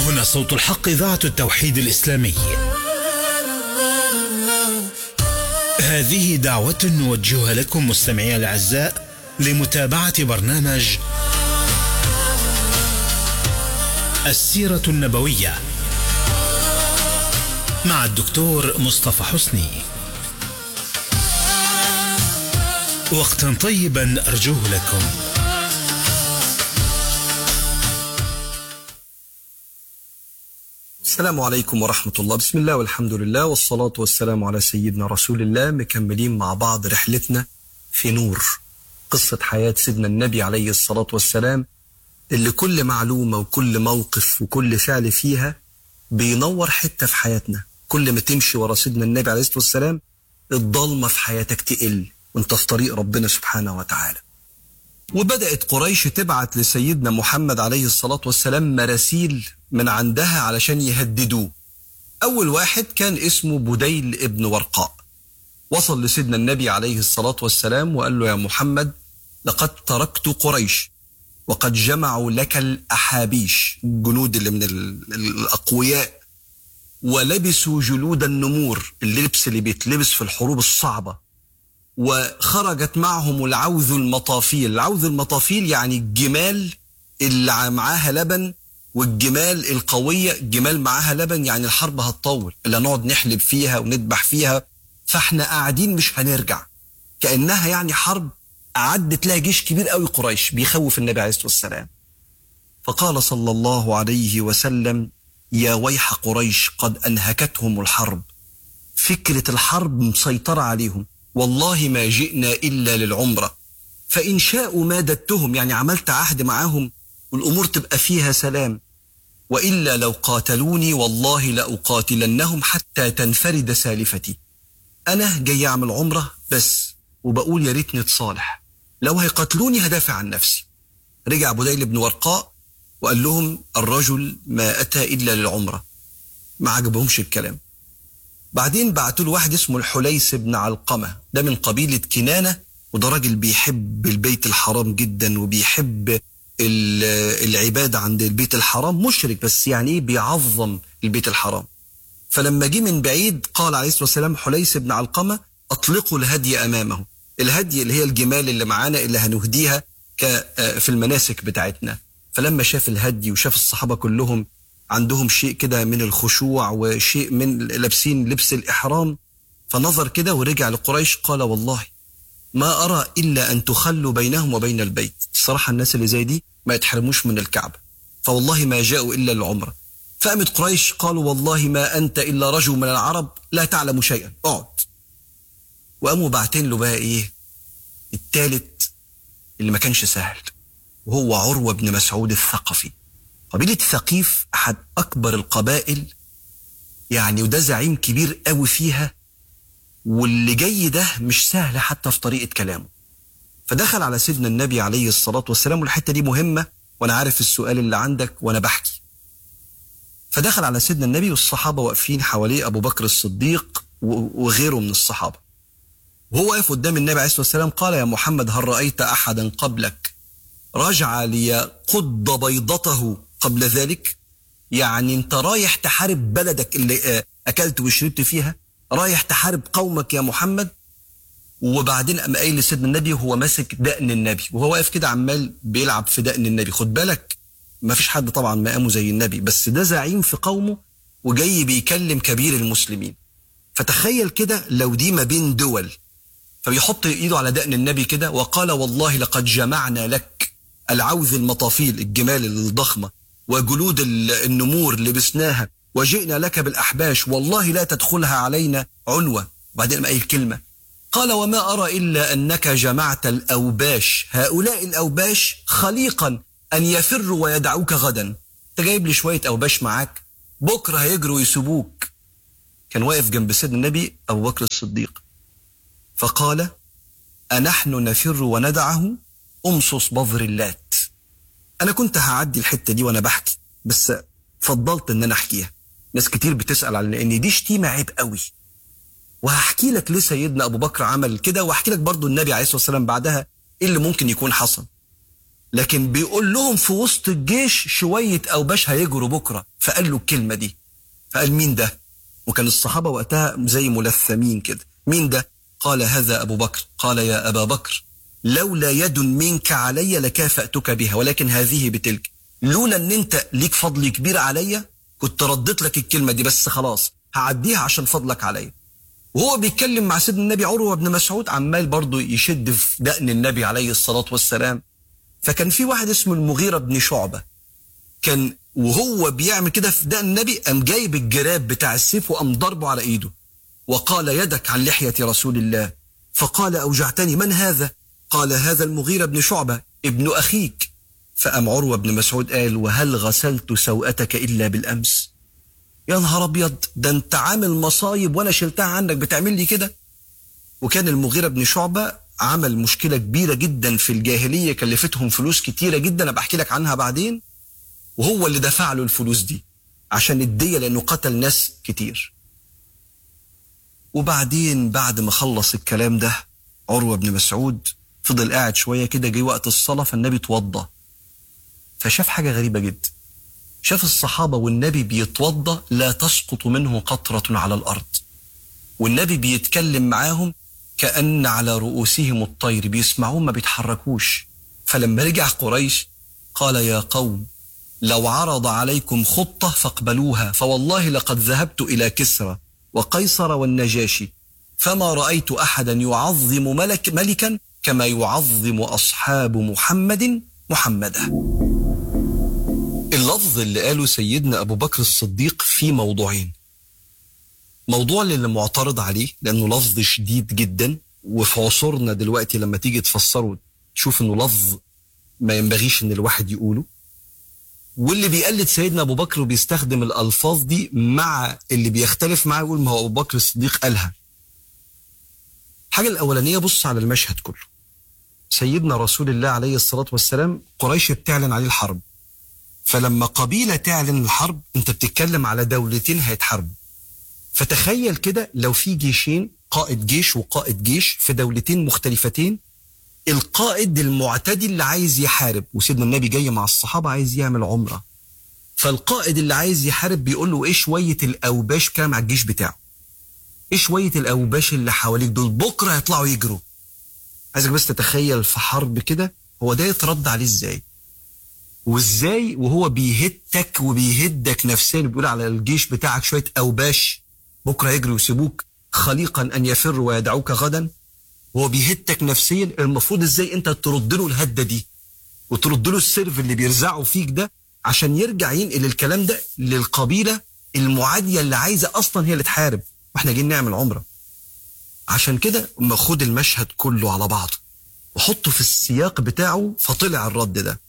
هنا صوت الحق إذاعة التوحيد الإسلامي هذه دعوة نوجهها لكم مستمعي الأعزاء لمتابعة برنامج السيرة النبوية مع الدكتور مصطفى حسني وقتا طيبا أرجوه لكم السلام عليكم ورحمة الله بسم الله والحمد لله والصلاة والسلام على سيدنا رسول الله مكملين مع بعض رحلتنا في نور قصة حياة سيدنا النبي عليه الصلاة والسلام اللي كل معلومة وكل موقف وكل فعل فيها بينور حتة في حياتنا كل ما تمشي ورا سيدنا النبي عليه الصلاة والسلام الضلمة في حياتك تقل وانت في طريق ربنا سبحانه وتعالى وبدأت قريش تبعت لسيدنا محمد عليه الصلاة والسلام مراسيل من عندها علشان يهددوه أول واحد كان اسمه بديل ابن ورقاء وصل لسيدنا النبي عليه الصلاة والسلام وقال له يا محمد لقد تركت قريش وقد جمعوا لك الأحابيش الجنود اللي من ال- الأقوياء ولبسوا جلود النمور اللبس اللي بيتلبس في الحروب الصعبة وخرجت معهم العوذ المطافيل العوذ المطافيل يعني الجمال اللي معاها لبن والجمال القوية الجمال معاها لبن يعني الحرب هتطول اللي نقعد نحلب فيها وندبح فيها فاحنا قاعدين مش هنرجع كأنها يعني حرب أعدت لها جيش كبير قوي قريش بيخوف النبي عليه الصلاة والسلام فقال صلى الله عليه وسلم يا ويح قريش قد أنهكتهم الحرب فكرة الحرب مسيطرة عليهم والله ما جئنا إلا للعمرة فإن شاءوا مادتهم يعني عملت عهد معاهم والأمور تبقى فيها سلام وإلا لو قاتلوني والله لأقاتلنهم حتى تنفرد سالفتي أنا جاي أعمل عمرة بس وبقول يا ريت نتصالح لو هيقتلوني هدافع عن نفسي رجع بديل بن ورقاء وقال لهم الرجل ما أتى إلا للعمرة ما عجبهمش الكلام بعدين بعتوا له واحد اسمه الحليس بن علقمة ده من قبيلة كنانة وده راجل بيحب البيت الحرام جدا وبيحب ال- العبادة عند البيت الحرام مشرك بس يعني ايه بيعظم البيت الحرام فلما جه من بعيد قال عليه الصلاة والسلام حليس بن علقمة أطلقوا الهدي أمامه الهدي اللي هي الجمال اللي معانا اللي هنهديها ك- آه في المناسك بتاعتنا فلما شاف الهدي وشاف الصحابة كلهم عندهم شيء كده من الخشوع وشيء من لابسين لبس الإحرام فنظر كده ورجع لقريش قال والله ما أرى إلا أن تخلوا بينهم وبين البيت الصراحة الناس اللي زي دي ما يتحرموش من الكعبة فوالله ما جاءوا إلا للعمرة فقامت قريش قالوا والله ما أنت إلا رجل من العرب لا تعلم شيئا اقعد وقاموا باعتين له بقى إيه التالت اللي ما كانش سهل وهو عروة بن مسعود الثقفي قبيلة ثقيف أحد أكبر القبائل يعني وده زعيم كبير قوي فيها واللي جاي ده مش سهل حتى في طريقة كلامه فدخل على سيدنا النبي عليه الصلاة والسلام والحتة دي مهمة وأنا عارف السؤال اللي عندك وأنا بحكي فدخل على سيدنا النبي والصحابة واقفين حواليه أبو بكر الصديق و- وغيره من الصحابة وهو واقف قدام النبي عليه الصلاة والسلام قال يا محمد هل رأيت أحدا قبلك رجع ليقض بيضته قبل ذلك يعني انت رايح تحارب بلدك اللي آه، اكلت وشربت فيها رايح تحارب قومك يا محمد وبعدين قام قايل لسيدنا النبي وهو ماسك دقن النبي وهو واقف كده عمال بيلعب في دقن النبي خد بالك ما فيش حد طبعا مقامه زي النبي بس ده زعيم في قومه وجاي بيكلم كبير المسلمين فتخيل كده لو دي ما بين دول فبيحط ايده على دقن النبي كده وقال والله لقد جمعنا لك العوذ المطافيل الجمال الضخمة وجلود ال- النمور لبسناها وجئنا لك بالأحباش والله لا تدخلها علينا عنوة بعدين قال كلمة قال وما أرى إلا أنك جمعت الأوباش هؤلاء الأوباش خليقا أن يفروا ويدعوك غدا أنت جايب لي شوية أوباش معاك بكرة هيجروا يسيبوك كان واقف جنب سيدنا النبي أبو بكر الصديق فقال أنحن نفر وندعه أمصص بظر اللات أنا كنت هعدي الحتة دي وأنا بحكي بس فضلت إن أنا أحكيها ناس كتير بتسأل على إن دي شتيمة عيب قوي وهحكي لك ليه سيدنا أبو بكر عمل كده وهحكي لك برضو النبي عليه الصلاة والسلام بعدها إيه اللي ممكن يكون حصل لكن بيقول لهم في وسط الجيش شوية أوباش هيجروا بكرة فقال له الكلمة دي فقال مين ده وكان الصحابة وقتها زي ملثمين كده مين ده قال هذا أبو بكر قال يا أبا بكر لولا يد منك علي لكافأتك بها ولكن هذه بتلك لولا ان انت ليك فضل كبير عليا كنت رديت لك الكلمة دي بس خلاص هعديها عشان فضلك عليا وهو بيتكلم مع سيدنا النبي عروة بن مسعود عمال برضه يشد في دقن النبي عليه الصلاة والسلام فكان في واحد اسمه المغيرة بن شعبة كان وهو بيعمل كده في دقن النبي قام جايب الجراب بتاع السيف وقام ضربه على ايده وقال يدك عن لحية رسول الله فقال أوجعتني من هذا قال هذا المغيرة بن شعبة ابن أخيك فأم عروة بن مسعود قال وهل غسلت سوءتك إلا بالأمس يا نهار أبيض ده أنت عامل مصايب وأنا شلتها عنك بتعمل لي كده وكان المغيرة بن شعبة عمل مشكلة كبيرة جدا في الجاهلية كلفتهم فلوس كتيرة جدا أبقى أحكي لك عنها بعدين وهو اللي دفع له الفلوس دي عشان الدية لأنه قتل ناس كتير وبعدين بعد ما خلص الكلام ده عروة بن مسعود فضل قاعد شوية كده جه وقت الصلاة فالنبي اتوضى فشاف حاجة غريبة جدا شاف الصحابة والنبي بيتوضى لا تسقط منه قطرة على الأرض والنبي بيتكلم معاهم كأن على رؤوسهم الطير بيسمعون ما بيتحركوش فلما رجع قريش قال يا قوم لو عرض عليكم خطة فاقبلوها فوالله لقد ذهبت إلى كسرى وقيصر والنجاشي فما رأيت أحدا يعظم ملك ملكا كما يعظم أصحاب محمد محمدا اللفظ اللي قاله سيدنا أبو بكر الصديق في موضوعين موضوع اللي معترض عليه لأنه لفظ شديد جدا وفي عصورنا دلوقتي لما تيجي تفسره تشوف انه لفظ ما ينبغيش ان الواحد يقوله واللي بيقلد سيدنا ابو بكر وبيستخدم الالفاظ دي مع اللي بيختلف معاه يقول ما هو ابو بكر الصديق قالها الحاجه الاولانيه بص على المشهد كله سيدنا رسول الله عليه الصلاه والسلام قريش بتعلن عليه الحرب فلما قبيله تعلن الحرب انت بتتكلم على دولتين هيتحاربوا فتخيل كده لو في جيشين قائد جيش وقائد جيش في دولتين مختلفتين القائد المعتدي اللي عايز يحارب وسيدنا النبي جاي مع الصحابة عايز يعمل عمرة فالقائد اللي عايز يحارب بيقول له ايه شوية الأوباش كام على الجيش بتاعه ايه شوية الأوباش اللي حواليك دول بكرة هيطلعوا يجروا عايزك بس تتخيل في حرب كده هو ده يترد عليه ازاي وازاي وهو بيهتك وبيهدك نفسيا بيقول على الجيش بتاعك شوية أوباش بكرة يجروا ويسيبوك خليقا أن يفروا ويدعوك غدا وهو بيهتك نفسيا المفروض ازاي انت ترد له الهده دي وترد له السيرف اللي بيرزعه فيك ده عشان يرجع ينقل الكلام ده للقبيله المعاديه اللي عايزه اصلا هي اللي تحارب واحنا جايين نعمل عمره عشان كده خد المشهد كله على بعضه وحطه في السياق بتاعه فطلع الرد ده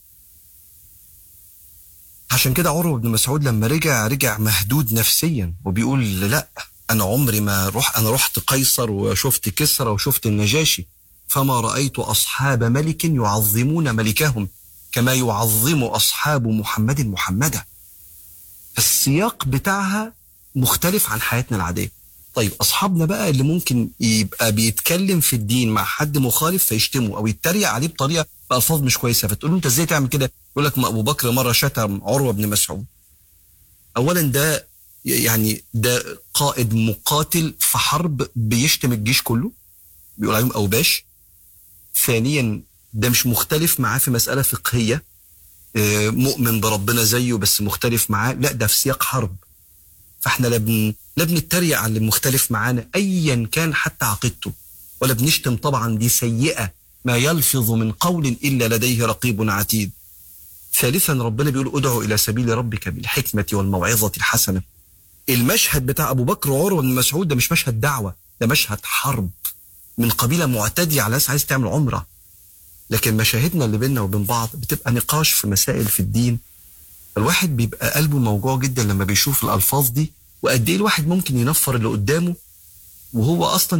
عشان كده عروه بن مسعود لما رجع رجع مهدود نفسيا وبيقول لا انا عمري ما روح انا رحت قيصر وشفت كسرى وشفت النجاشي فما رايت اصحاب ملك يعظمون ملكهم كما يعظم اصحاب محمد محمدا السياق بتاعها مختلف عن حياتنا العاديه طيب اصحابنا بقى اللي ممكن يبقى بيتكلم في الدين مع حد مخالف فيشتمه او يتريق عليه بطريقه بالفاظ مش كويسه فتقول له انت ازاي تعمل كده يقول لك ما ابو بكر مره شتم عروه بن مسعود اولا ده يعني ده قائد مقاتل في حرب بيشتم الجيش كله بيقول عليهم اوباش ثانيا ده مش مختلف معاه في مساله فقهيه مؤمن بربنا زيه بس مختلف معاه لا ده في سياق حرب فاحنا لا بن لا بنتريق على اللي مختلف معانا ايا كان حتى عقيدته ولا بنشتم طبعا دي سيئه ما يلفظ من قول الا لديه رقيب عتيد ثالثا ربنا بيقول ادعو الى سبيل ربك بالحكمه والموعظه الحسنه المشهد بتاع ابو بكر وعروه بن مسعود ده مش مشهد دعوه ده مشهد حرب من قبيله معتديه على ناس عايز تعمل عمره لكن مشاهدنا اللي بيننا وبين بعض بتبقى نقاش في مسائل في الدين الواحد بيبقى قلبه موجوع جدا لما بيشوف الالفاظ دي وقد ايه الواحد ممكن ينفر اللي قدامه وهو اصلا